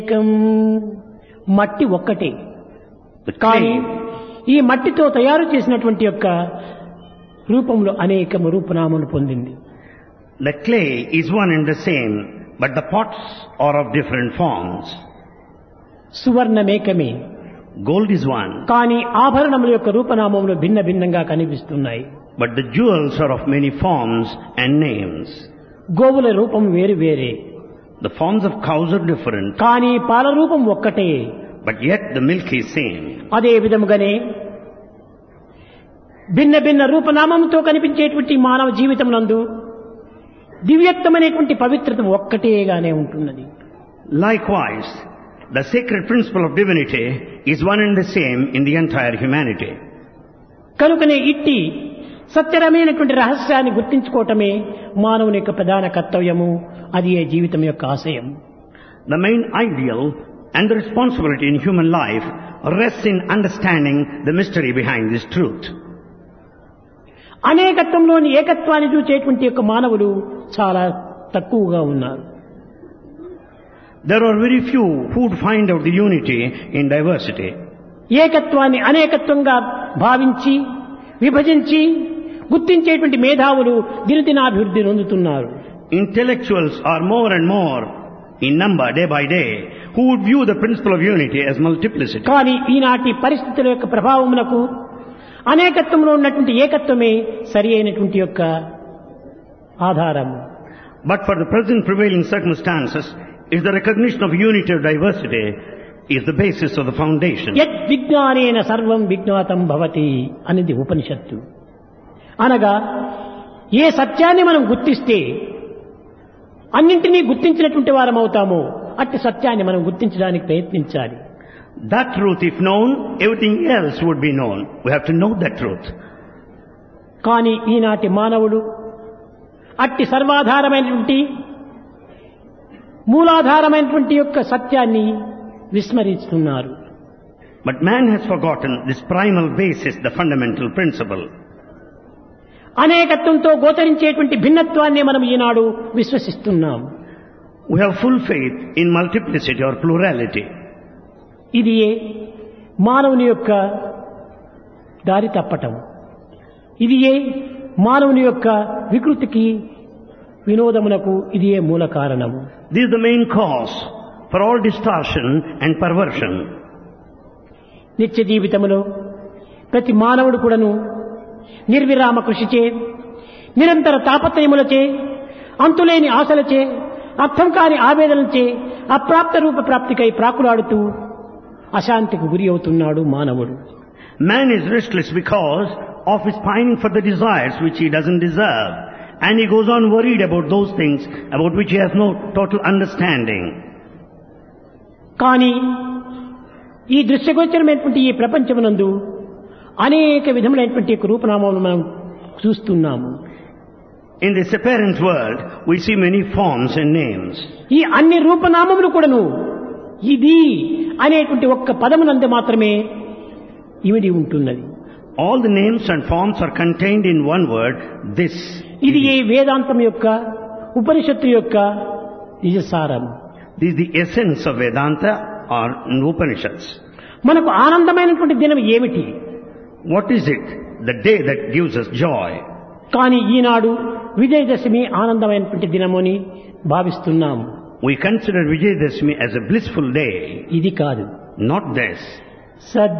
ఏకం మట్టి ఒక్కటే The కానీ clay, ఈ మట్టితో తయారు చేసినటువంటి యొక్క రూపంలో అనేకము రూపనామములు పొందింది the clay is one and the same, but the pots are of different forms. సువర్ణమేకమే Gold is one, కానీ ఆభరణముల యొక్క రూపనామములు భిన్న భిన్నంగా కనిపిస్తున్నాయి but the jewels are of many forms and names. గోవుల రూపం వేరు వేరే The forms of cows are different, కానీ పాల రూపం ఒక్కటే but yet the milk is same. అదే విధముగానే భిన్న భిన్న రూపనామంతో కనిపించేటువంటి మానవ జీవితం నందు దివ్యత్వమైనటువంటి పవిత్రత ఒక్కటేగానే ఉంటున్నది Likewise, the sacred principle of divinity is one and the same in the entire humanity. కనుకనే ఇట్టి సత్యరమైనటువంటి రహస్యాన్ని గుర్తించుకోవటమే మానవుని యొక్క ప్రధాన కర్తవ్యము అది ఏ జీవితం యొక్క ఆశయం The main ideal and the responsibility in human life rests in understanding the mystery behind this truth. అనేకత్వంలోని ఏకత్వాన్ని చూచేటువంటి యొక్క మానవులు చాలా తక్కువగా ఉన్నారు There are very few who would find out the unity in diversity. ఏకత్వాన్ని అనేకత్వంగా భావించి విభజించి గుర్తించేటువంటి మేధావులు దినదినాభివృద్ధి నొందుతున్నారు Intellectuals are more and more in number day by day who would view the principle of unity as multiplicity. కానీ ఈనాటి పరిస్థితుల యొక్క ప్రభావమునకు అనేకత్వంలో ఉన్నటువంటి ఏకత్వమే సరి అయినటువంటి యొక్క ఆధారము But for the present prevailing circumstances, is the recognition of unity or diversity is the basis of the foundation. యద్ విజ్ఞానేన సర్వం విజ్ఞాతం భవతి అనేది ఉపనిషత్తు అనగా ఏ సత్యాన్ని మనం గుర్తిస్తే అన్నింటినీ గుర్తించినటువంటి వారం అవుతామో అట్టి సత్యాన్ని మనం గుర్తించడానికి ప్రయత్నించాలి That truth, if known, everything else would be known. We have to know that truth. కానీ ఈనాటి మానవుడు అట్టి సర్వాధారమైనటువంటి మూలాధారమైనటువంటి యొక్క సత్యాన్ని విస్మరిస్తున్నారు But man has forgotten this primal basis, the fundamental principle. అనేకత్వంతో గోచరించేటువంటి భిన్నత్వాన్ని మనం ఈనాడు విశ్వసిస్తున్నాం We have full faith in multiplicity or plurality. ఇది ఏ మానవుని యొక్క దారి తప్పటం ఇది ఏ మానవుని యొక్క వికృతికి వినోదమునకు ఇది ఏ మూల కారణము This is the main cause for all distortion and perversion. నిత్య జీవితములో ప్రతి మానవుడు కూడాను నిర్విరామ కృషిచే నిరంతర తాపత్రయములచే అంతులేని ఆశలచే అర్థం కాని ఆవేదనలచే అప్రాప్త రూప ప్రాప్తికై ప్రాకులాడుతూ అశాంతికి గురి అవుతున్నాడు మానవుడు Man is restless because of his pining for the desires which he doesn't deserve. And he goes on worried about those things about which he has no total understanding. కానీ ఈ దృశ్యగోచరమైనటువంటి ఈ ప్రపంచమునందు అనేక విధములైనటువంటి యొక్క రూపనామాలను మనం చూస్తున్నాము In this apparent world, we see many forms and names. ఈ అన్ని రూపనామములు కూడాను ఇది అనేటువంటి ఒక్క పదమునందు మాత్రమే ఇమిడి ఉంటున్నది All the names and forms are contained in one word, this. ఇది ఈ వేదాంతం యొక్క ఉపనిషత్తు యొక్క నిజసారం This is the essence of Vedanta or Upanishads. మనకు ఆనందమైనటువంటి దినం ఏమిటి What is it? The day that gives us joy. కానీ ఈనాడు విజయదశమి ఆనందమైనటువంటి దినమని భావిస్తున్నాము We consider Vijayadashmi as a blissful day. ఇది కాదు Not this. సద్